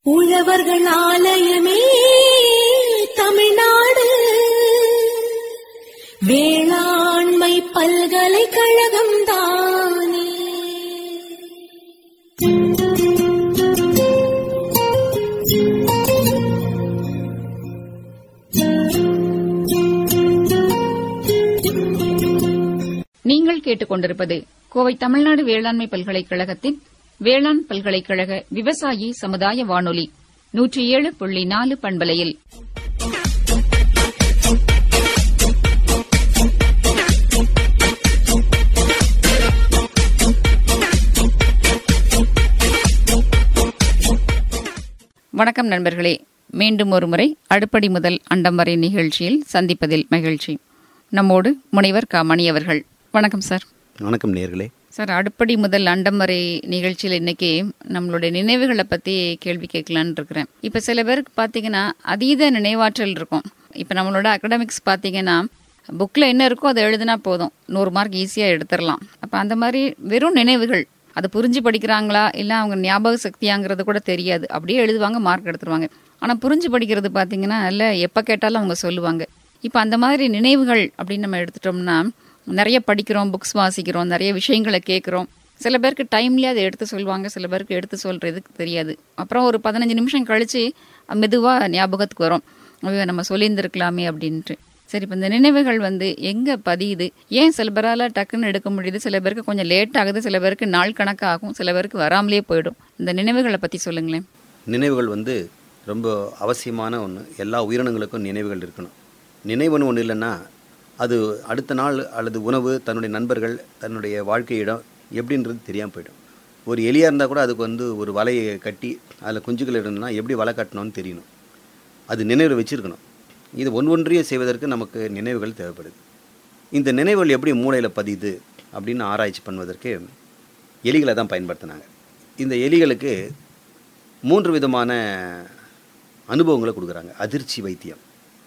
உழவர்கள் ஆலயமே தமிழ்நாடு வேளாண்மை பல்கலைக்கழகம் தானே நீங்கள் கேட்டுக்கொண்டிருப்பது கோவை தமிழ்நாடு வேளாண்மை பல்கலைக்கழகத்தின் வேளாண் பல்கலைக்கழக விவசாயி சமுதாய வானொலி நூற்றி ஏழு புள்ளி நாலு பண்பலையில் வணக்கம் நண்பர்களே மீண்டும் ஒருமுறை அடுப்படி முதல் அண்டம் வரை நிகழ்ச்சியில் சந்திப்பதில் மகிழ்ச்சி நம்மோடு முனைவர் க மணி அவர்கள் வணக்கம் சார் வணக்கம் நேர்களே சார் அடுப்படி முதல் அண்டம் வரை நிகழ்ச்சியில் இன்னைக்கு நம்மளுடைய நினைவுகளை பற்றி கேள்வி கேட்கலான்னு இருக்கிறேன் இப்போ சில பேருக்கு பார்த்தீங்கன்னா அதீத நினைவாற்றல் இருக்கும் இப்போ நம்மளோட அகடமிக்ஸ் பார்த்தீங்கன்னா புக்கில் என்ன இருக்கோ அதை எழுதினா போதும் நூறு மார்க் ஈஸியாக எடுத்துடலாம் அப்போ அந்த மாதிரி வெறும் நினைவுகள் அது புரிஞ்சு படிக்கிறாங்களா இல்லை அவங்க ஞாபக சக்தியாங்கிறது கூட தெரியாது அப்படியே எழுதுவாங்க மார்க் எடுத்துருவாங்க ஆனால் புரிஞ்சு படிக்கிறது பார்த்தீங்கன்னா இல்லை எப்போ கேட்டாலும் அவங்க சொல்லுவாங்க இப்போ அந்த மாதிரி நினைவுகள் அப்படின்னு நம்ம எடுத்துட்டோம்னா நிறைய படிக்கிறோம் புக்ஸ் வாசிக்கிறோம் நிறைய விஷயங்களை கேட்குறோம் சில பேருக்கு டைம்லேயே அதை எடுத்து சொல்லுவாங்க சில பேருக்கு எடுத்து சொல்கிறதுக்கு தெரியாது அப்புறம் ஒரு பதினஞ்சு நிமிஷம் கழித்து மெதுவாக ஞாபகத்துக்கு வரும் ஐயோ நம்ம சொல்லியிருந்திருக்கலாமே அப்படின்ட்டு சரி இப்போ இந்த நினைவுகள் வந்து எங்கே பதியுது ஏன் சில பேரால் டக்குன்னு எடுக்க முடியுது சில பேருக்கு கொஞ்சம் லேட் ஆகுது சில பேருக்கு நாள் கணக்காகும் சில பேருக்கு வராமலே போயிடும் இந்த நினைவுகளை பற்றி சொல்லுங்களேன் நினைவுகள் வந்து ரொம்ப அவசியமான ஒன்று எல்லா உயிரினங்களுக்கும் நினைவுகள் இருக்கணும் நினைவுன்னு ஒன்று இல்லைன்னா அது அடுத்த நாள் அல்லது உணவு தன்னுடைய நண்பர்கள் தன்னுடைய வாழ்க்கை இடம் எப்படின்றது தெரியாமல் போயிடும் ஒரு எலியாக இருந்தால் கூட அதுக்கு வந்து ஒரு வலையை கட்டி அதில் குஞ்சுகள் இருந்ததுன்னா எப்படி வலை கட்டணும்னு தெரியணும் அது நினைவில் வச்சுருக்கணும் இது ஒன்றொன்றையும் செய்வதற்கு நமக்கு நினைவுகள் தேவைப்படுது இந்த நினைவுகள் எப்படி மூளையில் பதியுது அப்படின்னு ஆராய்ச்சி பண்ணுவதற்கு எலிகளை தான் பயன்படுத்தினாங்க இந்த எலிகளுக்கு மூன்று விதமான அனுபவங்களை கொடுக்குறாங்க அதிர்ச்சி வைத்தியம்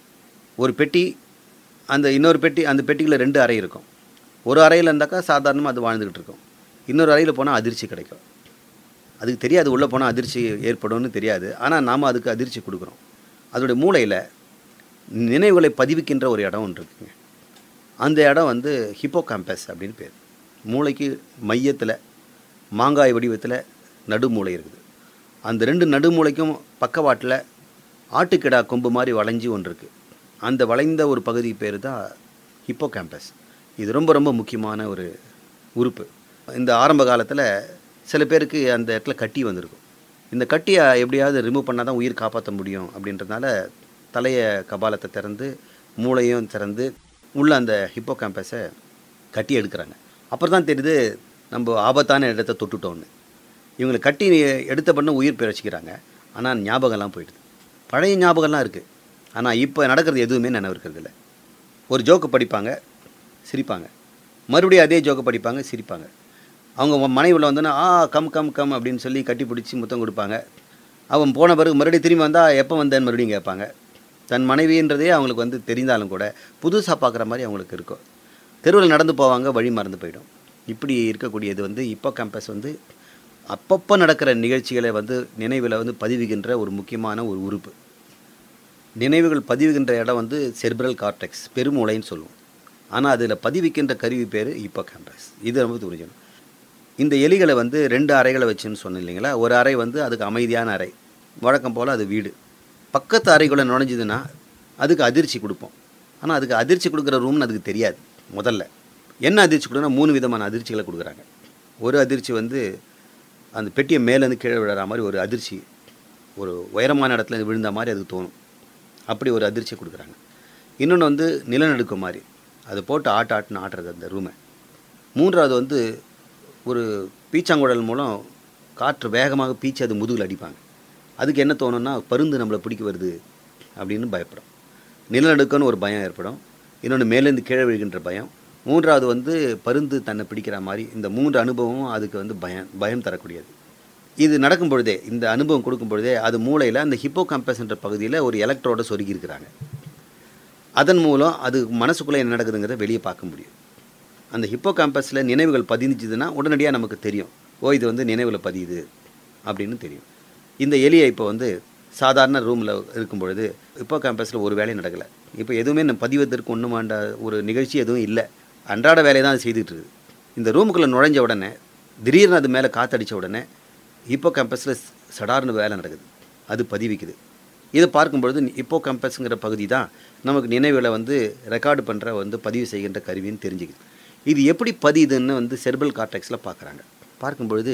ஒரு பெட்டி அந்த இன்னொரு பெட்டி அந்த பெட்டியில் ரெண்டு அறை இருக்கும் ஒரு அறையில் இருந்தாக்கா சாதாரணமாக அது வாழ்ந்துக்கிட்டு இருக்கும் இன்னொரு அறையில் போனால் அதிர்ச்சி கிடைக்கும் அதுக்கு தெரியாது உள்ளே போனால் அதிர்ச்சி ஏற்படும்னு தெரியாது ஆனால் நாம் அதுக்கு அதிர்ச்சி கொடுக்குறோம் அதோடைய மூளையில் நினைவுகளை பதிவிக்கின்ற ஒரு இடம் ஒன்று இருக்குங்க அந்த இடம் வந்து ஹிப்போ கேம்பஸ் அப்படின்னு பேர் மூளைக்கு மையத்தில் மாங்காய் வடிவத்தில் நடுமூளை இருக்குது அந்த ரெண்டு நடுமூளைக்கும் பக்கவாட்டில் ஆட்டுக்கிடா கொம்பு மாதிரி வளைஞ்சி ஒன்று இருக்குது அந்த வளைந்த ஒரு பகுதி பேர் தான் ஹிப்போ கேம்பஸ் இது ரொம்ப ரொம்ப முக்கியமான ஒரு உறுப்பு இந்த ஆரம்ப காலத்தில் சில பேருக்கு அந்த இடத்துல கட்டி வந்திருக்கும் இந்த கட்டியை எப்படியாவது ரிமூவ் பண்ணால் தான் உயிர் காப்பாற்ற முடியும் அப்படின்றதுனால தலையை கபாலத்தை திறந்து மூளையும் திறந்து உள்ள அந்த ஹிப்போ கேம்பஸை கட்டி எடுக்கிறாங்க அப்புறம் தான் தெரியுது நம்ம ஆபத்தான இடத்த தொட்டுட்டோன்னு இவங்களை கட்டி எடுத்த பண்ண உயிர் பிழைச்சிக்கிறாங்க ஆனால் ஞாபகம்லாம் போயிடுது பழைய ஞாபகம்லாம் இருக்குது ஆனால் இப்போ நடக்கிறது எதுவுமே நினைவு இருக்கிறது இல்லை ஒரு ஜோக்கு படிப்பாங்க சிரிப்பாங்க மறுபடியும் அதே ஜோக்கை படிப்பாங்க சிரிப்பாங்க அவங்க மனைவியில் வந்தோன்னா ஆ கம் கம் கம் அப்படின்னு சொல்லி கட்டி பிடிச்சி முத்தம் கொடுப்பாங்க அவன் போன பிறகு மறுபடியும் திரும்பி வந்தால் எப்போ வந்தேன்னு மறுபடியும் கேட்பாங்க தன் மனைவின்றதே அவங்களுக்கு வந்து தெரிந்தாலும் கூட புதுசாக பார்க்குற மாதிரி அவங்களுக்கு இருக்கும் தெருவில் நடந்து போவாங்க வழி மறந்து போயிடும் இப்படி இருக்கக்கூடியது வந்து இப்போ கேம்பஸ் வந்து அப்பப்போ நடக்கிற நிகழ்ச்சிகளை வந்து நினைவில் வந்து பதிவுகின்ற ஒரு முக்கியமான ஒரு உறுப்பு நினைவுகள் பதிவுகின்ற இடம் வந்து செர்பிரல் கார்டெக்ஸ் பெருமூளைன்னு சொல்லுவோம் ஆனால் அதில் பதிவிக்கின்ற கருவி பேர் இப்போ கேம்பஸ் இது ரொம்ப புரிஞ்சுக்கணும் இந்த எலிகளை வந்து ரெண்டு அறைகளை வச்சுன்னு சொன்னேன் இல்லைங்களா ஒரு அறை வந்து அதுக்கு அமைதியான அறை வழக்கம் போல் அது வீடு பக்கத்து அறைக்குள்ளே நுழைஞ்சதுன்னா அதுக்கு அதிர்ச்சி கொடுப்போம் ஆனால் அதுக்கு அதிர்ச்சி கொடுக்குற ரூம்னு அதுக்கு தெரியாது முதல்ல என்ன அதிர்ச்சி கொடுக்குறோன்னா மூணு விதமான அதிர்ச்சிகளை கொடுக்குறாங்க ஒரு அதிர்ச்சி வந்து அந்த பெட்டியை மேலேருந்து கீழே விழுற மாதிரி ஒரு அதிர்ச்சி ஒரு உயரமான இடத்துல விழுந்த மாதிரி அதுக்கு தோணும் அப்படி ஒரு அதிர்ச்சி கொடுக்குறாங்க இன்னொன்று வந்து நிலநடுக்கம் மாதிரி அதை போட்டு ஆட்ட ஆட்டுன்னு ஆட்டுறது அந்த ரூமை மூன்றாவது வந்து ஒரு பீச்சாங்குழல் மூலம் காற்று வேகமாக பீச்சு அது முதுகில் அடிப்பாங்க அதுக்கு என்ன தோணும்னா பருந்து நம்மளை பிடிக்க வருது அப்படின்னு பயப்படும் நிலநடுக்கம்னு ஒரு பயம் ஏற்படும் இன்னொன்று மேலேருந்து கீழே விழுகின்ற பயம் மூன்றாவது வந்து பருந்து தன்னை பிடிக்கிற மாதிரி இந்த மூன்று அனுபவமும் அதுக்கு வந்து பயம் பயம் தரக்கூடியது இது நடக்கும் பொழுதே இந்த அனுபவம் கொடுக்கும் பொழுதே அது மூளையில் அந்த ஹிப்போ என்ற பகுதியில் ஒரு எலக்ட்ரோட சொருகி இருக்கிறாங்க அதன் மூலம் அது மனசுக்குள்ளே என்ன நடக்குதுங்கிறத வெளியே பார்க்க முடியும் அந்த ஹிப்போ கேம்பஸில் நினைவுகள் பதிஞ்சுதுன்னா உடனடியாக நமக்கு தெரியும் ஓ இது வந்து நினைவில் பதியுது அப்படின்னு தெரியும் இந்த எலியை இப்போ வந்து சாதாரண ரூமில் இருக்கும் பொழுது இப்போ கேம்பஸில் ஒரு வேலையும் நடக்கலை இப்போ எதுவுமே நம்ம பதிவதற்கு ஒன்றும் வேண்ட ஒரு நிகழ்ச்சி எதுவும் இல்லை அன்றாட வேலையை தான் அது செய்துட்டு இருக்குது இந்த ரூமுக்குள்ளே நுழைஞ்ச உடனே திடீர்னு அது மேலே காத்தடிச்ச உடனே இப்போ கேம்பஸில் சடார்னு வேலை நடக்குது அது பதிவிக்குது இதை பார்க்கும்பொழுது இப்போ கேம்பஸ்ங்கிற பகுதி தான் நமக்கு நினைவுகளை வந்து ரெக்கார்டு பண்ணுற வந்து பதிவு செய்கின்ற கருவின்னு தெரிஞ்சுக்குது இது எப்படி பதியுதுன்னு வந்து செர்பல் கார்டெக்ஸில் பார்க்குறாங்க பார்க்கும்பொழுது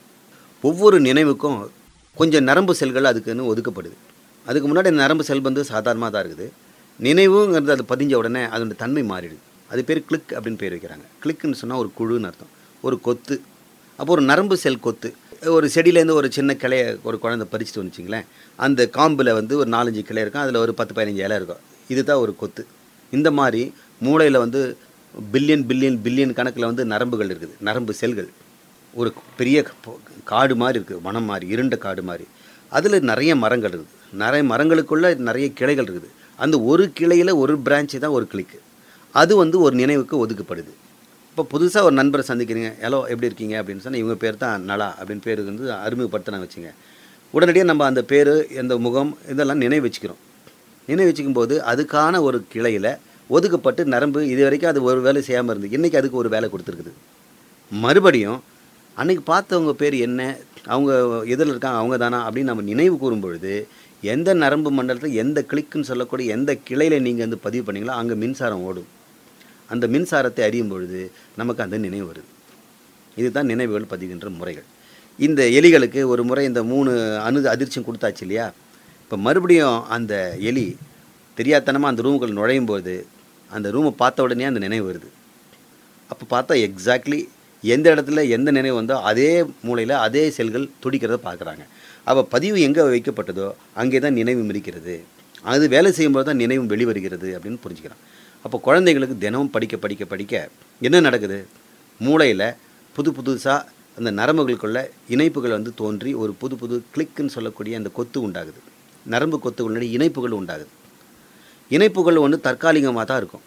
ஒவ்வொரு நினைவுக்கும் கொஞ்சம் நரம்பு செல்கள் அதுக்குன்னு ஒதுக்கப்படுது அதுக்கு முன்னாடி அந்த நரம்பு செல் வந்து சாதாரணமாக தான் இருக்குது நினைவுங்கிறது அது பதிஞ்ச உடனே அதோட தன்மை மாறிடுது அது பேர் கிளிக் அப்படின்னு பேர் வைக்கிறாங்க கிளிக்குன்னு சொன்னால் ஒரு குழுன்னு அர்த்தம் ஒரு கொத்து அப்போ ஒரு நரம்பு செல் கொத்து ஒரு செடியிலேருந்து ஒரு சின்ன கிளைய ஒரு குழந்தை பறிச்சுட்டு வந்துச்சிங்களேன் அந்த காம்பில் வந்து ஒரு நாலஞ்சு கிளை இருக்கும் அதில் ஒரு பத்து பதினஞ்சு இலை இருக்கும் இதுதான் ஒரு கொத்து இந்த மாதிரி மூளையில் வந்து பில்லியன் பில்லியன் பில்லியன் கணக்கில் வந்து நரம்புகள் இருக்குது நரம்பு செல்கள் ஒரு பெரிய க- காடு மாதிரி இருக்குது வனம் மாதிரி இருண்ட காடு மாதிரி அதில் நிறைய மரங்கள் இருக்குது நிறைய மரங்களுக்குள்ள நிறைய கிளைகள் இருக்குது அந்த ஒரு கிளையில் ஒரு பிரான்ச்சு தான் ஒரு கிளிக்கு அது வந்து ஒரு நினைவுக்கு ஒதுக்கப்படுது இப்போ புதுசாக ஒரு நண்பரை சந்திக்கிறீங்க ஹலோ எப்படி இருக்கீங்க அப்படின்னு சொன்னால் இவங்க பேர் தான் நலா அப்படின்னு பேர் வந்து அறிமுகப்படுத்தின வச்சுங்க உடனடியாக நம்ம அந்த பேர் இந்த முகம் இதெல்லாம் நினைவு வச்சுக்கிறோம் நினைவு வச்சுக்கும் போது அதுக்கான ஒரு கிளையில் ஒதுக்கப்பட்டு நரம்பு இது வரைக்கும் அது ஒரு வேலை செய்யாமல் இருந்து இன்றைக்கி அதுக்கு ஒரு வேலை கொடுத்துருக்குது மறுபடியும் அன்னைக்கு பார்த்தவங்க பேர் என்ன அவங்க எதில் இருக்காங்க அவங்க தானா அப்படின்னு நம்ம நினைவு கூறும் பொழுது எந்த நரம்பு மண்டலத்தில் எந்த கிளிக்குன்னு சொல்லக்கூடிய எந்த கிளையில் நீங்கள் வந்து பதிவு பண்ணீங்களோ அங்கே மின்சாரம் ஓடும் அந்த மின்சாரத்தை அறியும் பொழுது நமக்கு அந்த நினைவு வருது இதுதான் நினைவுகள் பதிகின்ற முறைகள் இந்த எலிகளுக்கு ஒரு முறை இந்த மூணு அணு அதிர்ச்சியும் கொடுத்தாச்சு இல்லையா இப்போ மறுபடியும் அந்த எலி தெரியாதனமாக அந்த ரூமுக்குள்ள நுழையும் போது அந்த ரூமை பார்த்த உடனே அந்த நினைவு வருது அப்போ பார்த்தா எக்ஸாக்ட்லி எந்த இடத்துல எந்த நினைவு வந்தோ அதே மூலையில் அதே செல்கள் துடிக்கிறத பார்க்குறாங்க அப்போ பதிவு எங்கே வைக்கப்பட்டதோ அங்கே தான் நினைவு மிதிக்கிறது அது வேலை செய்யும்போது தான் நினைவும் வெளிவருகிறது அப்படின்னு புரிஞ்சுக்கிறான் அப்போ குழந்தைகளுக்கு தினமும் படிக்க படிக்க படிக்க என்ன நடக்குது மூளையில் புது புதுசாக அந்த நரம்புகளுக்குள்ள இணைப்புகள் வந்து தோன்றி ஒரு புது புது கிளிக்குன்னு சொல்லக்கூடிய அந்த கொத்து உண்டாகுது நரம்பு கொத்துகளுடைய இணைப்புகள் உண்டாகுது இணைப்புகள் வந்து தற்காலிகமாக தான் இருக்கும்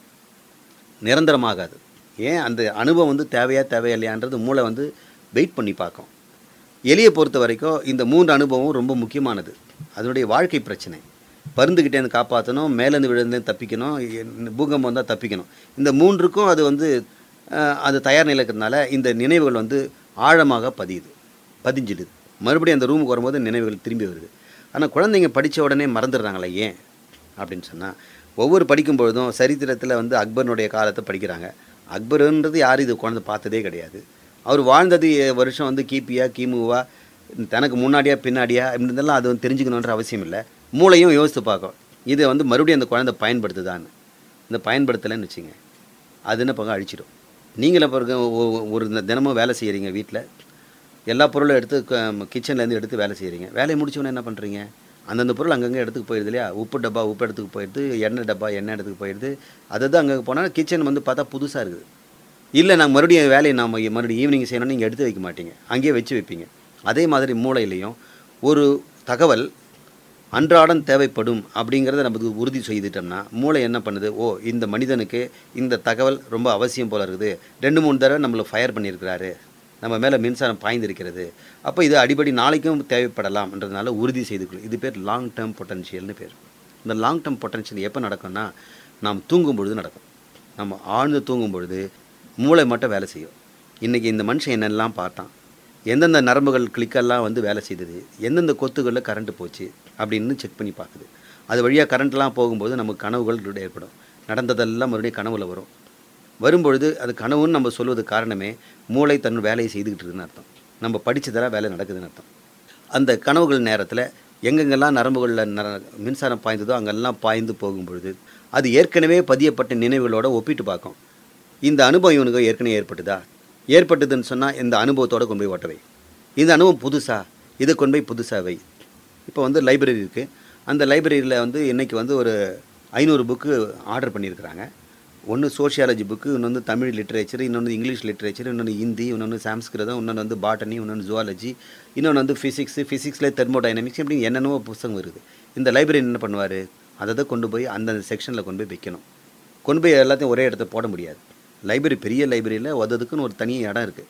நிரந்தரமாகாது ஏன் அந்த அனுபவம் வந்து தேவையா தேவையில்லையான்றது மூளை வந்து வெயிட் பண்ணி பார்க்கும் எலியை பொறுத்த வரைக்கும் இந்த மூன்று அனுபவம் ரொம்ப முக்கியமானது அதனுடைய வாழ்க்கை பிரச்சனை பருந்துக்கிட்டேருந்து காப்பாற்றணும் மேலேருந்து விழுந்து தப்பிக்கணும் எ- பூகம்பம் வந்தால் தப்பிக்கணும் இந்த மூன்றுக்கும் அது வந்து அஹ், அது தயார் நிலை இருக்கிறதுனால இந்த நினைவுகள் வந்து ஆழமாக பதியுது பதிஞ்சிடுது மறுபடியும் அந்த ரூமுக்கு வரும்போது நினைவுகள் திரும்பி வருது ஆனால் குழந்தைங்க படித்த உடனே மறந்துடுறாங்களே ஏன் அப்படின்னு சொன்னால் ஒவ்வொரு படிக்கும் பொழுதும் சரித்திரத்தில் வந்து அக்பருடைய காலத்தை படிக்கிறாங்க அக்பருன்றது யாரும் இது குழந்தை பார்த்ததே கிடையாது அவர் வாழ்ந்தது எ- வருஷம் வந்து கிபியா கிமுவா தனக்கு முன்னாடியா பின்னாடியா இப்படின்றதெல்லாம் அது வந்து தெரிஞ்சுக்கணுன்ற அவசியம் இல்லை மூளையும் யோசித்து பார்க்கும் இதை வந்து மறுபடியும் அந்த குழந்தை பயன்படுத்துதான்னு இந்த பயன்படுத்தலைன்னு வச்சுங்க அது என்ன பக்கம் அழிச்சிடும் நீங்களே பாருங்க ஒ- ஒ- ஒரு ந- தினமும் வேலை செய்கிறீங்க வீட்டில் எல்லா பொருளும் எடுத்து கிச்சன்லேருந்து எடுத்து வேலை செய்கிறீங்க வேலையை முடிச்சவொன்னே என்ன பண்ணுறீங்க அந்தந்த பொருள் அங்கங்கே இடத்துக்கு போயிடுது இல்லையா உப்பு டப்பா உப்பு இடத்துக்கு போயிடுது எண்ணெய் டப்பா எண்ணெய் இடத்துக்கு போயிடுது அது அது அங்கே போனால் கிச்சன் வந்து பார்த்தா புதுசாக இருக்குது இல்லை நான் மறுபடியும் வேலையை நாம் மறுபடியும் ஈவினிங் செய்யணும்னு நீங்கள் எடுத்து வைக்க மாட்டீங்க அங்கேயே வச்சு வைப்பீங்க அதே மாதிரி மூளையிலையும் ஒரு தகவல் அன்றாடம் தேவைப்படும் அப்படிங்கிறத நமக்கு உறுதி செய்துட்டோம்னா மூளை என்ன பண்ணுது ஓ இந்த மனிதனுக்கு இந்த தகவல் ரொம்ப அவசியம் போல இருக்குது ரெண்டு மூணு தடவை நம்மளை ஃபயர் பண்ணியிருக்கிறாரு நம்ம மேலே மின்சாரம் பாய்ந்திருக்கிறது அப்போ இது அடிப்படை நாளைக்கும் தேவைப்படலாம்ன்றதுனால உறுதி செய்துக்கொள்ளும் இது பேர் லாங் டேர்ம் பொட்டன்ஷியல்னு பேர் இந்த லாங் டேர்ம் பொட்டன்ஷியல் எப்போ நடக்கும்னா நாம் தூங்கும் பொழுது நடக்கும் நம்ம ஆழ்ந்து தூங்கும் பொழுது மூளை மட்டும் வேலை செய்யும் இன்றைக்கி இந்த மனுஷன் என்னெல்லாம் பார்த்தான் எந்தெந்த நரம்புகள் கிளிக்கெல்லாம் வந்து வேலை செய்தது எந்தெந்த கொத்துகளில் கரண்ட் போச்சு அப்படின்னு செக் பண்ணி பார்க்குது அது வழியாக கரண்ட்லாம் போகும்போது நமக்கு கனவுகள் ஏற்படும் நடந்ததெல்லாம் மறுபடியும் கனவுல வரும் வரும்பொழுது அது கனவுன்னு நம்ம சொல்வது காரணமே மூளை தன் வேலையை செய்துக்கிட்டு இருக்குன்னு அர்த்தம் நம்ம படித்ததெல்லாம் வேலை நடக்குதுன்னு அர்த்தம் அந்த கனவுகள் நேரத்தில் எங்கெங்கெல்லாம் நரம்புகளில் நர மின்சாரம் பாய்ந்ததோ அங்கெல்லாம் பாய்ந்து போகும் பொழுது அது ஏற்கனவே பதியப்பட்ட நினைவுகளோட ஒப்பிட்டு பார்க்கும் இந்த அனுபவம் இவனுக்கு ஏற்கனவே ஏற்பட்டுதா ஏற்பட்டதுன்னு சொன்னால் இந்த அனுபவத்தோட கொண்டு போய் ஓட்டவை இந்த அனுபவம் புதுசா இதை கொண்டு போய் புதுசா வை இப்போ வந்து லைப்ரரி இருக்குது அந்த லைப்ரரியில் வந்து இன்றைக்கி வந்து ஒரு ஐநூறு புக்கு ஆர்டர் பண்ணியிருக்கிறாங்க ஒன்று சோஷியாலஜி புக்கு இன்னொன்று தமிழ் லிட்ரேச்சர் இன்னொன்று இங்கிலீஷ் லிட்ரேச்சர் இன்னொன்று ஹிந்தி இன்னொன்று சாம்ஸ்கிருதம் இன்னொன்று வந்து பாட்டனி இன்னொன்று ஜுவாலஜி இன்னொன்று வந்து ஃபிசிக்ஸ் ஃபிசிக்ஸில் தெர்மோடைனமிக்ஸ் இப்படி என்னென்னவோ புத்தகம் வருது இந்த லைப்ரரி என்ன பண்ணுவார் அதை தான் கொண்டு போய் அந்தந்த செக்ஷனில் கொண்டு போய் வைக்கணும் கொண்டு போய் எல்லாத்தையும் ஒரே இடத்துல போட முடியாது லைப்ரரி பெரிய லைப்ரரியில் அதுக்குன்னு ஒரு தனி இடம் இருக்குது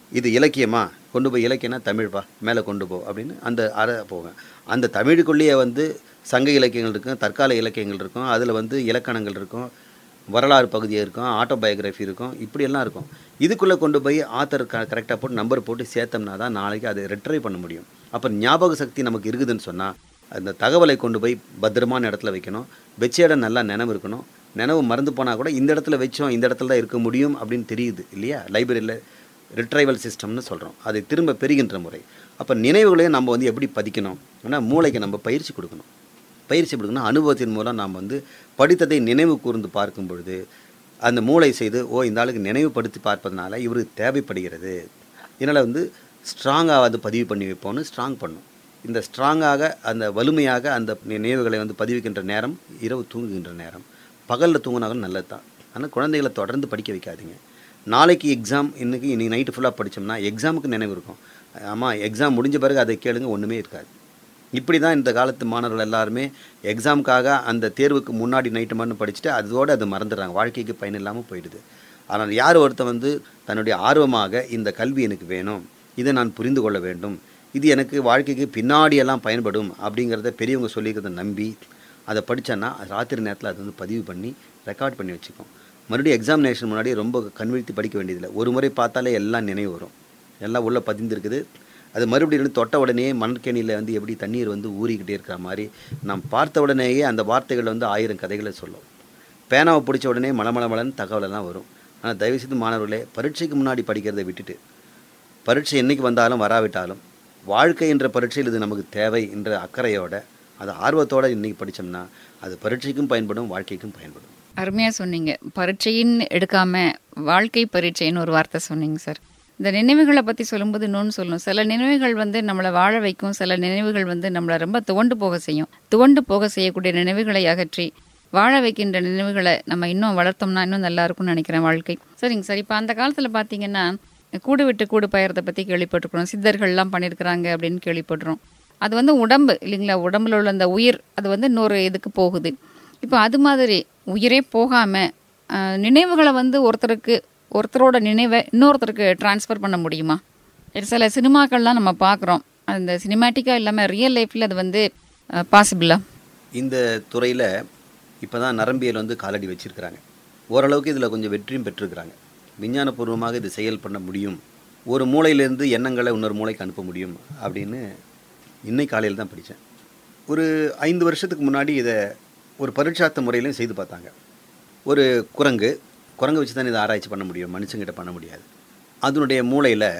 இது இலக்கியமா கொண்டு போய் இலக்கியம்னா தமிழ்ப்பா மேலே கொண்டு போ அப்படின்னு அந்த அற போவேன் அந்த தமிழுக்குள்ளேயே வந்து சங்க இலக்கியங்கள் இருக்கும் தற்கால இலக்கியங்கள் இருக்கும் அதில் வந்து இலக்கணங்கள் இருக்கும் வரலாறு பகுதி இருக்கும் ஆட்டோபயோகிராஃபி இருக்கும் இப்படியெல்லாம் இருக்கும் இதுக்குள்ளே கொண்டு போய் ஆத்தர் க கரெக்டாக போட்டு நம்பர் போட்டு சேர்த்தோம்னா தான் நாளைக்கு அதை ரெட்ரை பண்ண முடியும் அப்போ ஞாபக சக்தி நமக்கு இருக்குதுன்னு சொன்னால் அந்த தகவலை கொண்டு போய் பத்திரமான இடத்துல வைக்கணும் வச்ச இடம் நல்லா நினைவு இருக்கணும் நினைவு மறந்து போனால் கூட இந்த இடத்துல வச்சோம் இந்த இடத்துல தான் இருக்க முடியும் அப்படின்னு தெரியுது இல்லையா லைப்ரரியில் ரிட்ரைவல் சிஸ்டம்னு சொல்கிறோம் அதை திரும்ப பெறுகின்ற முறை அப்போ நினைவுகளையும் நம்ம வந்து எப்படி பதிக்கணும் ஆனால் மூளைக்கு நம்ம பயிற்சி கொடுக்கணும் பயிற்சி கொடுக்கணும் அனுபவத்தின் மூலம் நாம் வந்து படித்ததை நினைவு கூர்ந்து பார்க்கும் பொழுது அந்த மூளை செய்து ஓ இந்த ஆளுக்கு நினைவுபடுத்தி பார்ப்பதனால இவருக்கு தேவைப்படுகிறது இதனால் வந்து ஸ்ட்ராங்காக அது பதிவு பண்ணி வைப்போம்னு ஸ்ட்ராங் பண்ணும் இந்த ஸ்ட்ராங்காக அந்த வலிமையாக அந்த நினைவுகளை வந்து பதிவிக்கின்ற நேரம் இரவு தூங்குகின்ற நேரம் பகலில் தூங்கினாலும் நல்லது தான் ஆனால் குழந்தைகளை தொடர்ந்து படிக்க வைக்காதீங்க நாளைக்கு எக்ஸாம் இன்றைக்கி இன்னைக்கு நைட்டு ஃபுல்லாக படித்தோம்னா எக்ஸாமுக்கு நினைவு இருக்கும் ஆமாம் எக்ஸாம் முடிஞ்ச பிறகு அதை கேளுங்க ஒன்றுமே இருக்காது இப்படி தான் இந்த காலத்து மாணவர்கள் எல்லாருமே எக்ஸாமுக்காக அந்த தேர்வுக்கு முன்னாடி நைட்டு மட்டும் படிச்சுட்டு அதோடு அது மறந்துடுறாங்க வாழ்க்கைக்கு பயன் இல்லாமல் போயிடுது ஆனால் யார் ஒருத்தன் வந்து தன்னுடைய ஆர்வமாக இந்த கல்வி எனக்கு வேணும் இதை நான் புரிந்து கொள்ள வேண்டும் இது எனக்கு வாழ்க்கைக்கு பின்னாடியெல்லாம் பயன்படும் அப்படிங்கிறத பெரியவங்க சொல்லிக்கிறத நம்பி அதை படித்தேன்னா ராத்திரி நேரத்தில் அதை வந்து பதிவு பண்ணி ரெக்கார்ட் பண்ணி வச்சுக்கும் மறுபடியும் எக்ஸாமினேஷன் முன்னாடி ரொம்ப கண்விழ்த்தி படிக்க வேண்டியதில்லை ஒரு முறை பார்த்தாலே எல்லாம் நினைவு வரும் எல்லாம் உள்ளே பதிந்திருக்குது அது மறுபடியும் வந்து தொட்ட உடனே மண்கேணியில் வந்து எப்படி தண்ணீர் வந்து ஊறிக்கிட்டே இருக்கிற மாதிரி நாம் பார்த்த உடனேயே அந்த வார்த்தைகள் வந்து ஆயிரம் கதைகளை சொல்லும் பேனாவை பிடிச்ச உடனே மலமளமலன்னு தகவலெல்லாம் வரும் ஆனால் தயவுசெய்து மாணவர்களே பரீட்சைக்கு முன்னாடி படிக்கிறதை விட்டுட்டு பரீட்சை என்னைக்கு வந்தாலும் வராவிட்டாலும் வாழ்க்கை என்ற பரீட்சையில் இது நமக்கு தேவை என்ற அக்கறையோட அது ஆர்வத்தோட இன்னைக்கு படித்தோம்னா அது பரீட்சைக்கும் பயன்படும் வாழ்க்கைக்கும் பயன்படும் அருமையாக சொன்னீங்க பரீட்சைன்னு எடுக்காம வாழ்க்கை பரீட்சைன்னு ஒரு வார்த்தை சொன்னீங்க சார் இந்த நினைவுகளை பற்றி சொல்லும்போது இன்னொன்று சொல்லணும் சில நினைவுகள் வந்து நம்மளை வாழ வைக்கும் சில நினைவுகள் வந்து நம்மளை ரொம்ப துவண்டு போக செய்யும் துவண்டு போக செய்யக்கூடிய நினைவுகளை அகற்றி வாழ வைக்கின்ற நினைவுகளை நம்ம இன்னும் வளர்த்தோம்னா இன்னும் நல்லா இருக்கும்னு நினைக்கிறேன் வாழ்க்கை சரிங்க சார் இப்போ அந்த காலத்தில் பார்த்தீங்கன்னா கூடு விட்டு கூடு பயிரத்தை பற்றி கேள்விப்பட்டிருக்கிறோம் சித்தர்கள்லாம் பண்ணியிருக்கிறாங்க அப்படின்னு கேள்விப்படுறோம் அது வந்து உடம்பு இல்லைங்களா உடம்புல உள்ள அந்த உயிர் அது வந்து இன்னொரு இதுக்கு போகுது இப்போ அது மாதிரி உயிரே போகாமல் நினைவுகளை வந்து ஒருத்தருக்கு ஒருத்தரோட நினைவை இன்னொருத்தருக்கு ட்ரான்ஸ்ஃபர் பண்ண முடியுமா சில சினிமாக்கள்லாம் நம்ம பார்க்குறோம் அந்த சினிமேட்டிக்காக இல்லாமல் ரியல் லைஃப்பில் அது வந்து பாசிபிளா இந்த துறையில் இப்போ தான் நரம்பியல் வந்து காலடி வச்சிருக்கிறாங்க ஓரளவுக்கு இதில் கொஞ்சம் வெற்றியும் பெற்றிருக்கிறாங்க விஞ்ஞானபூர்வமாக இது செயல் பண்ண முடியும் ஒரு மூளையிலேருந்து எண்ணங்களை இன்னொரு மூளைக்கு அனுப்ப முடியும் அப்படின்னு இன்னைக்கு காலையில் தான் படித்தேன் ஒரு ஐந்து வருஷத்துக்கு முன்னாடி இதை ஒரு பரீட்சார்த்த முறையிலையும் செய்து பார்த்தாங்க ஒரு குரங்கு குரங்கு வச்சு தான் இதை ஆராய்ச்சி பண்ண முடியும் மனுஷங்கிட்ட பண்ண முடியாது அதனுடைய மூளையில்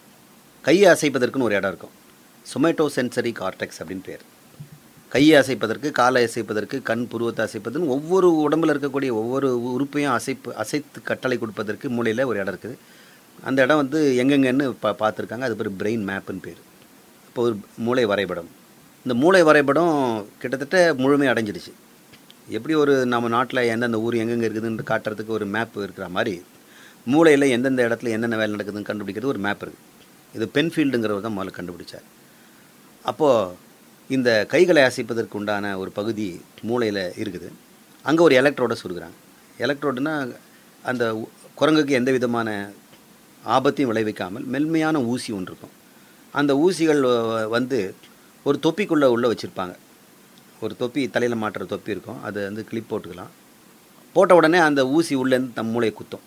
கையை அசைப்பதற்குன்னு ஒரு இடம் இருக்கும் சொமேட்டோ சென்சரி கார்டெக்ஸ் அப்படின்னு பேர் கையை அசைப்பதற்கு காலை அசைப்பதற்கு கண் புருவத்தை அசைப்பதற்கு ஒவ்வொரு உடம்புல இருக்கக்கூடிய ஒவ்வொரு உறுப்பையும் அசைப்பு அசைத்து கட்டளை கொடுப்பதற்கு மூளையில் ஒரு இடம் இருக்குது அந்த இடம் வந்து எங்கெங்கன்னு பா பார்த்துருக்காங்க அது பேர் பிரெயின் மேப்புன்னு பேர் இப்போ ஒரு மூளை வரைபடம் இந்த மூளை வரைபடம் கிட்டத்தட்ட முழுமை அடைஞ்சிடுச்சு எப்படி ஒரு நம்ம நாட்டில் எந்தெந்த ஊர் எங்கெங்கே இருக்குதுன்னு காட்டுறதுக்கு ஒரு மேப் இருக்கிற மாதிரி மூளையில் எந்தெந்த இடத்துல என்னென்ன வேலை நடக்குதுன்னு கண்டுபிடிக்கிறது ஒரு மேப் இருக்குது இது பென்ஃபீல்டுங்கிறவர் தான் முதல்ல கண்டுபிடிச்சார் அப்போது இந்த கைகளை அசைப்பதற்கு உண்டான ஒரு பகுதி மூளையில் இருக்குது அங்கே ஒரு எலக்ட்ரோட சுருக்குறாங்க எலக்ட்ரோடுனா அந்த உ- குரங்குக்கு எந்த விதமான ஆபத்தையும் விளைவிக்காமல் மென்மையான ஊசி ஒன்று இருக்கும் அந்த ஊசிகள் வ- வந்து ஒரு தொப்பிக்குள்ளே உள்ளே வச்சுருப்பாங்க ஒரு தொப்பி தலையில் மாட்டுற தொப்பி இருக்கும் அதை வந்து கிளிப் போட்டுக்கலாம் போட்ட உடனே அந்த ஊசி உள்ளேருந்து தம் மூளையை குத்தும்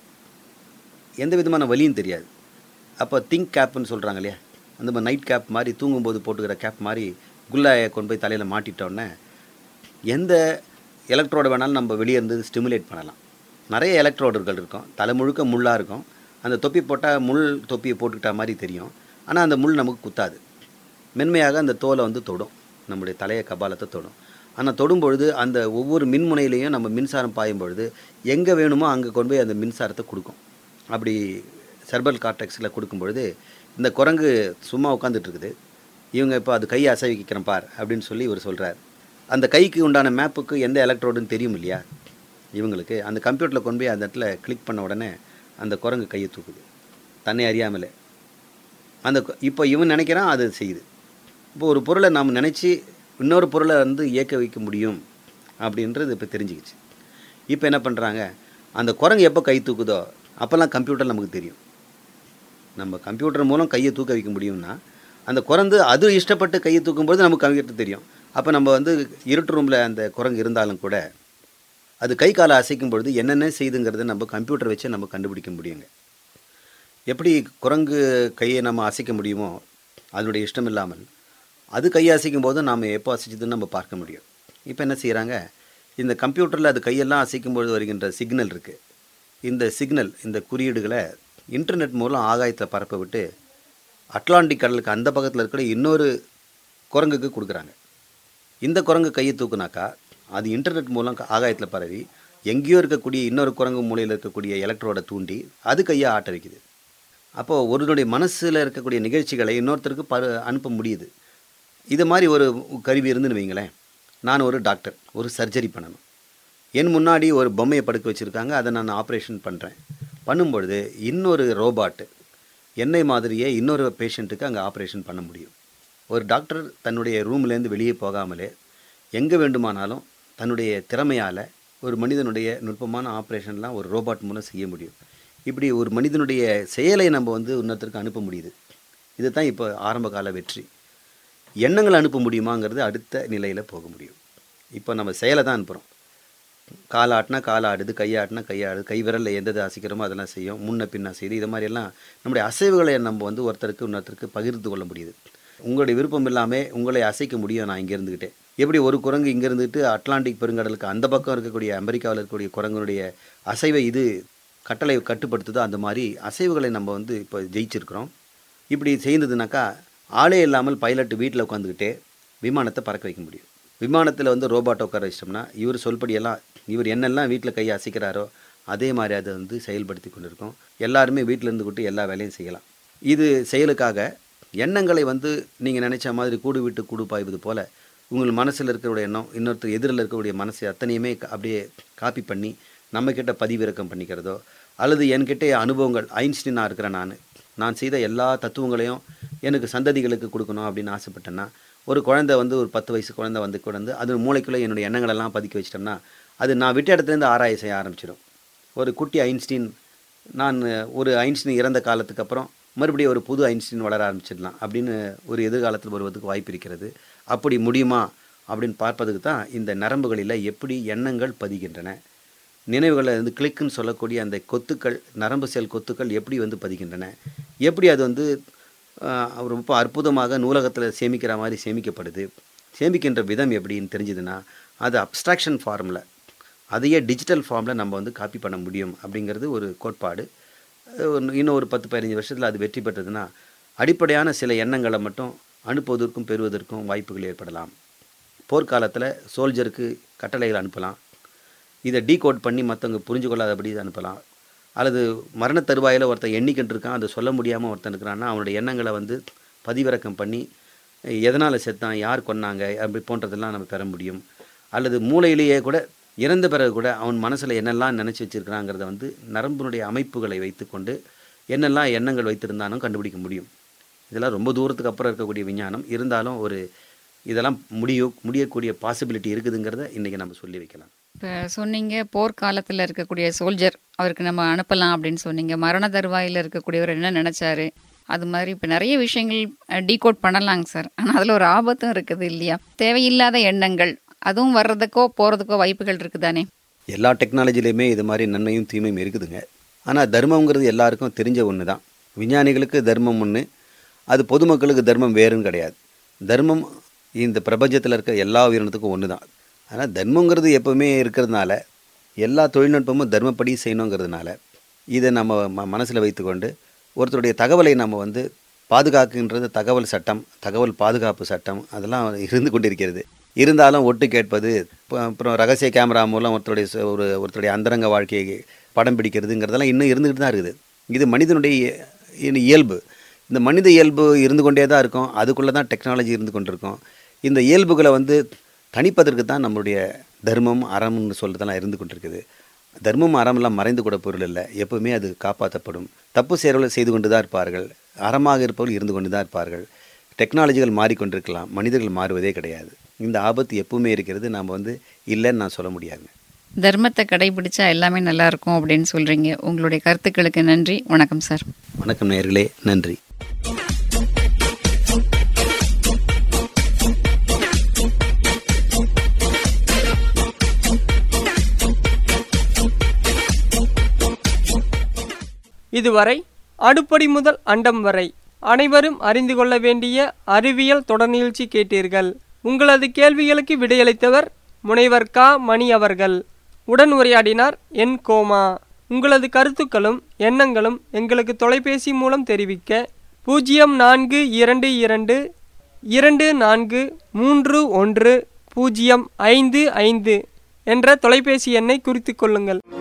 எந்த விதமான வலியும் தெரியாது அப்போ திங்க் கேப்னு சொல்கிறாங்க இல்லையா அந்த மாதிரி நைட் கேப் மாதிரி தூங்கும்போது போட்டுக்கிற கேப் மாதிரி குல்லாயை கொண்டு போய் தலையில் மாட்டிட்டோன்னே எந்த எலக்ட்ரோடு வேணாலும் நம்ம வெளியே இருந்து ஸ்டிமுலேட் பண்ணலாம் நிறைய எலக்ட்ரோடுகள் இருக்கும் தலை முழுக்க முள்ளாக இருக்கும் அந்த தொப்பி போட்டால் முள் தொப்பியை போட்டுக்கிட்ட மாதிரி தெரியும் ஆனால் அந்த முள் நமக்கு குத்தாது மென்மையாக அந்த தோலை வந்து தொடும் நம்முடைய தலையை கபாலத்தை தொடும் ஆனால் தொடும் பொழுது அந்த ஒவ்வொரு மின்முனையிலையும் நம்ம மின்சாரம் பாயும் பொழுது எங்கே வேணுமோ அங்கே கொண்டு போய் அந்த மின்சாரத்தை கொடுக்கும் அப்படி செர்பல் கார்டெக்ஸில் கொடுக்கும் பொழுது இந்த குரங்கு சும்மா உட்காந்துட்டு இருக்குது இவங்க இப்போ அது கையை அசைவிக்கிறேன் பார் அப்படின்னு சொல்லி இவர் சொல்கிறார் அந்த கைக்கு உண்டான மேப்புக்கு எந்த எலக்ட்ரோடுன்னு தெரியும் இல்லையா இவங்களுக்கு அந்த கம்ப்யூட்டரில் கொண்டு போய் அந்த இடத்துல கிளிக் பண்ண உடனே அந்த குரங்கு கையை தூக்குது தன்னை அறியாமலே அந்த கு- இப்போ இவன் நினைக்கிறான் அது செய்யுது இப்போ ஒரு பொருளை நாம் நினச்சி இன்னொரு பொருளை வந்து இயக்க வைக்க முடியும் அப்படின்றது இப்போ தெரிஞ்சுக்கிச்சு இப்போ என்ன பண்ணுறாங்க அந்த குரங்கு எப்போ கை தூக்குதோ அப்போல்லாம் கம்ப்யூட்டர் நமக்கு தெரியும் நம்ம கம்ப்யூட்டர் மூலம் கையை தூக்க வைக்க முடியும்னா அந்த குரங்கு அது இஷ்டப்பட்டு கையை தூக்கும்போது நமக்கு கம்ப்யூட்டர் தெரியும் அப்போ நம்ம வந்து இருட்டு ரூமில் அந்த குரங்கு இருந்தாலும் கூட அது கை காலை அசைக்கும் பொழுது என்னென்ன செய்துங்கிறத நம்ம கம்ப்யூட்டர் வச்சு நம்ம கண்டுபிடிக்க முடியுங்க எப்படி குரங்கு கையை நம்ம அசைக்க முடியுமோ அதனுடைய இஷ்டம் இல்லாமல் அது கையை அசைக்கும் போது நாம் எப்போ அசைச்சதுன்னு நம்ம பார்க்க முடியும் இப்போ என்ன செய்கிறாங்க இந்த கம்ப்யூட்டரில் அது கையெல்லாம் அசைக்கும் பொழுது வருகின்ற சிக்னல் இருக்குது இந்த சிக்னல் இந்த குறியீடுகளை இன்டர்நெட் மூலம் ஆகாயத்தில் பரப்ப விட்டு அட்லாண்டிக் கடலுக்கு அந்த பக்கத்தில் இருக்கிற இன்னொரு குரங்குக்கு கொடுக்குறாங்க இந்த குரங்கு கையை தூக்குனாக்கா அது இன்டர்நெட் மூலம் ஆகாயத்தில் பரவி எங்கேயோ இருக்கக்கூடிய இன்னொரு குரங்கு மூலையில் இருக்கக்கூடிய எலக்ட்ரோட தூண்டி அது கையை ஆட்ட வைக்குது அப்போது ஒருவனுடைய மனசில் இருக்கக்கூடிய நிகழ்ச்சிகளை இன்னொருத்தருக்கு பரு அனுப்ப முடியுது இது மாதிரி ஒரு கருவி இருந்துன்னு வைங்களேன் நான் ஒரு டாக்டர் ஒரு சர்ஜரி பண்ணணும் என் முன்னாடி ஒரு பொம்மையை படுக்க வச்சுருக்காங்க அதை நான் ஆப்ரேஷன் பண்ணுறேன் பண்ணும்பொழுது இன்னொரு ரோபாட்டு என்னை மாதிரியே இன்னொரு பேஷண்ட்டுக்கு அங்கே ஆப்ரேஷன் பண்ண முடியும் ஒரு டாக்டர் தன்னுடைய ரூம்லேருந்து வெளியே போகாமலே எங்கே வேண்டுமானாலும் தன்னுடைய திறமையால் ஒரு மனிதனுடைய நுட்பமான ஆப்ரேஷன்லாம் ஒரு ரோபாட் மூலம் செய்ய முடியும் இப்படி ஒரு மனிதனுடைய செயலை நம்ம வந்து இன்னொருத்தருக்கு அனுப்ப முடியுது இதுதான் இப்போ ஆரம்ப கால வெற்றி எண்ணங்கள் அனுப்ப முடியுமாங்கிறது அடுத்த நிலையில் போக முடியும் இப்போ நம்ம செயலை தான் அனுப்புகிறோம் கால் ஆட்டினா கால் ஆடுது கை ஆட்டினா கை ஆடுது கை விரலில் எந்த எது அசைக்கிறோமோ அதெல்லாம் செய்யும் முன்ன பின்ன செய்யுது இது மாதிரியெல்லாம் நம்முடைய அசைவுகளை நம்ம வந்து ஒருத்தருக்கு இன்னொருத்தருக்கு பகிர்ந்து கொள்ள முடியுது உங்களுடைய விருப்பம் இல்லாமல் உங்களை அசைக்க முடியும் நான் இங்கே இருந்துக்கிட்டே எப்படி ஒரு குரங்கு இங்கே இருந்துட்டு அட்லாண்டிக் பெருங்கடலுக்கு அந்த பக்கம் இருக்கக்கூடிய அமெரிக்காவில் இருக்கக்கூடிய குரங்குடைய அசைவை இது கட்டளை கட்டுப்படுத்துதோ அந்த மாதிரி அசைவுகளை நம்ம வந்து இப்போ ஜெயிச்சிருக்கிறோம் இப்படி செய்ததுனாக்கா ஆளே இல்லாமல் பைலட் வீட்டில் உட்காந்துக்கிட்டே விமானத்தை பறக்க வைக்க முடியும் விமானத்தில் வந்து ரோபாட் உட்கார வச்சிட்டோம்னா இவர் சொல்படியெல்லாம் இவர் என்னெல்லாம் வீட்டில் கையை அசைக்கிறாரோ அதே மாதிரி அதை வந்து செயல்படுத்தி கொண்டிருக்கோம் எல்லாருமே வீட்டில் இருந்துக்கிட்டு எல்லா வேலையும் செய்யலாம் இது செயலுக்காக எண்ணங்களை வந்து நீங்கள் நினைச்ச மாதிரி கூடு விட்டு கூடு பாய்வது போல் உங்கள் மனசில் இருக்கக்கூடிய எண்ணம் இன்னொருத்தர் எதிரில் இருக்கக்கூடிய மனசு அத்தனையுமே க- அப்படியே காப்பி பண்ணி நம்மக்கிட்ட பதிவிறக்கம் பண்ணிக்கிறதோ அல்லது என்கிட்ட அனுபவங்கள் ஐன்ஸ்டீனாக இருக்கிறேன் நான் நான் செய்த எல்லா தத்துவங்களையும் எனக்கு சந்ததிகளுக்கு கொடுக்கணும் அப்படின்னு ஆசைப்பட்டேன்னா ஒரு குழந்தை வந்து ஒரு பத்து வயசு குழந்தை வந்து குழந்தை அது மூளைக்குள்ளே என்னுடைய எண்ணங்களெல்லாம் பதுக்கி வச்சிட்டோம்னா அது நான் விட்ட இடத்துலேருந்து ஆராய செய்ய ஆரம்பிச்சிடும் ஒரு குட்டி ஐன்ஸ்டீன் நான் ஒரு ஐன்ஸ்டீன் இறந்த காலத்துக்கு அப்புறம் மறுபடியும் ஒரு புது ஐன்ஸ்டீன் வளர ஆரம்பிச்சிடலாம் அப்படின்னு ஒரு எதிர்காலத்தில் வருவதற்கு வாய்ப்பு இருக்கிறது அப்படி முடியுமா அப்படின்னு பார்ப்பதுக்கு தான் இந்த நரம்புகளில் எப்படி எண்ணங்கள் பதிகின்றன நினைவுகளை வந்து கிளிக்குன்னு சொல்லக்கூடிய அந்த கொத்துக்கள் நரம்பு செல் கொத்துக்கள் எப்படி வந்து பதிகின்றன எப்படி அது வந்து ஆஹ், ரொம்ப அற்புதமாக நூலகத்தில் சேமிக்கிற மாதிரி சேமிக்கப்படுது சேமிக்கின்ற விதம் எப்படின்னு தெரிஞ்சுதுன்னா அது அப்ஸ்ட்ராக்ஷன் ஃபார்மில் அதையே டிஜிட்டல் ஃபார்மில் நம்ம வந்து காப்பி பண்ண முடியும் அப்படிங்கிறது ஒரு கோட்பாடு அஹ் ஒரு- இன்னும் ஒரு பத்து பதினஞ்சு வருஷத்தில் அது வெற்றி பெற்றதுன்னா அடிப்படையான சில எண்ணங்களை மட்டும் அனுப்புவதற்கும் பெறுவதற்கும் வாய்ப்புகள் ஏற்படலாம் போர்க்காலத்தில் சோல்ஜருக்கு கட்டளைகள் அனுப்பலாம் இதை டீகோட் பண்ணி மற்றவங்க புரிஞ்சு கொள்ளாதபடி இதை அனுப்பலாம் அல்லது மரண தருவாயில் ஒருத்தன் எண்ணிக்கிட்டு இருக்கான் அதை சொல்ல முடியாமல் ஒருத்தன் இருக்கிறான்னா அவனுடைய எண்ணங்களை வந்து பதிவிறக்கம் பண்ணி எதனால் செத்தான் யார் கொன்னாங்க அப்படி போன்றதெல்லாம் நம்ம பெற முடியும் அல்லது மூளையிலேயே கூட இறந்த பிறகு கூட அவன் மனசில் என்னெல்லாம் நினச்சி வச்சிருக்கிறாங்கிறத வந்து நரம்பினுடைய அமைப்புகளை வைத்துக்கொண்டு என்னெல்லாம் எண்ணங்கள் வைத்திருந்தாலும் கண்டுபிடிக்க முடியும் இதெல்லாம் ரொம்ப தூரத்துக்கு அப்புறம் இருக்கக்கூடிய விஞ்ஞானம் இருந்தாலும் ஒரு இதெல்லாம் முடியும் முடியக்கூடிய பாசிபிலிட்டி இருக்குதுங்கிறத இன்றைக்கி நம்ம சொல்லி வைக்கலாம் இப்போ சொன்னீங்க போர்க்காலத்தில் இருக்கக்கூடிய சோல்ஜர் அவருக்கு நம்ம அனுப்பலாம் அப்படின்னு சொன்னீங்க மரண தருவாயில் இருக்கக்கூடியவர் என்ன நினைச்சாரு அது மாதிரி இப்போ நிறைய விஷயங்கள் டீகோட் பண்ணலாங்க சார் ஆனால் அதில் ஒரு ஆபத்தும் இருக்குது இல்லையா தேவையில்லாத எண்ணங்கள் அதுவும் வர்றதுக்கோ போகிறதுக்கோ வாய்ப்புகள் இருக்குதானே எல்லா டெக்னாலஜிலையுமே இது மாதிரி நன்மையும் தீமையும் இருக்குதுங்க ஆனால் தர்மங்கிறது எல்லாருக்கும் தெரிஞ்ச ஒன்று தான் விஞ்ஞானிகளுக்கு தர்மம் ஒன்று அது பொதுமக்களுக்கு தர்மம் வேறுன்னு கிடையாது தர்மம் இந்த பிரபஞ்சத்தில் இருக்க எல்லா உயிரினத்துக்கும் ஒன்று தான் ஆனால் தர்மங்கிறது எப்பவுமே இருக்கிறதுனால எல்லா தொழில்நுட்பமும் தர்மப்படி செய்யணுங்கிறதுனால இதை நம்ம ம மனசில் வைத்துக்கொண்டு ஒருத்தருடைய தகவலை நம்ம வந்து பாதுகாக்கின்றது தகவல் சட்டம் தகவல் பாதுகாப்பு சட்டம் அதெல்லாம் இருந்து கொண்டிருக்கிறது இருந்தாலும் ஒட்டு கேட்பது அப்புறம் அப்புறம் ரகசிய கேமரா மூலம் ஒருத்தருடைய ச- ஒரு ஒருத்தருடைய அந்தரங்க வாழ்க்கையை படம் பிடிக்கிறதுங்கிறதெல்லாம் இன்னும் இருந்துக்கிட்டு தான் இருக்குது இது மனிதனுடைய இய- இய- இயல்பு இந்த மனித இயல்பு இருந்து கொண்டே தான் இருக்கும் அதுக்குள்ளே தான் டெக்னாலஜி இருந்து கொண்டிருக்கும் இந்த இயல்புகளை வந்து தணிப்பதற்கு தான் நம்மளுடைய தர்மம் அறம்னு சொல்றதெல்லாம் இருந்து கொண்டிருக்குது தர்மம் அறமெல்லாம் மறைந்து கூட பொருள் இல்லை எப்பவுமே அது காப்பாற்றப்படும் தப்பு செயல்களை செய்து கொண்டு தான் இருப்பார்கள் அறமாக இருப்பவர்கள் இருந்து கொண்டு தான் இருப்பார்கள் டெக்னாலஜிகள் மாறிக்கொண்டிருக்கலாம் மனிதர்கள் மாறுவதே கிடையாது இந்த ஆபத்து எப்பவுமே இருக்கிறது நாம் வந்து இல்லைன்னு நான் சொல்ல முடியாதுங்க தர்மத்தை கடைபிடிச்சா எல்லாமே நல்லா இருக்கும் அப்படின்னு சொல்றீங்க உங்களுடைய கருத்துக்களுக்கு நன்றி வணக்கம் சார் வணக்கம் நேயர்களே நன்றி இதுவரை அடுப்படி முதல் அண்டம் வரை அனைவரும் அறிந்து கொள்ள வேண்டிய அறிவியல் தொடர் நிகழ்ச்சி கேட்டீர்கள் உங்களது கேள்விகளுக்கு விடையளித்தவர் முனைவர் க மணி அவர்கள் உடன் உரையாடினார் என் கோமா உங்களது கருத்துக்களும் எண்ணங்களும் எங்களுக்கு தொலைபேசி மூலம் தெரிவிக்க பூஜ்ஜியம் நான்கு இரண்டு இரண்டு இரண்டு நான்கு மூன்று ஒன்று பூஜ்ஜியம் ஐந்து ஐந்து என்ற தொலைபேசி எண்ணை குறித்துக் கொள்ளுங்கள்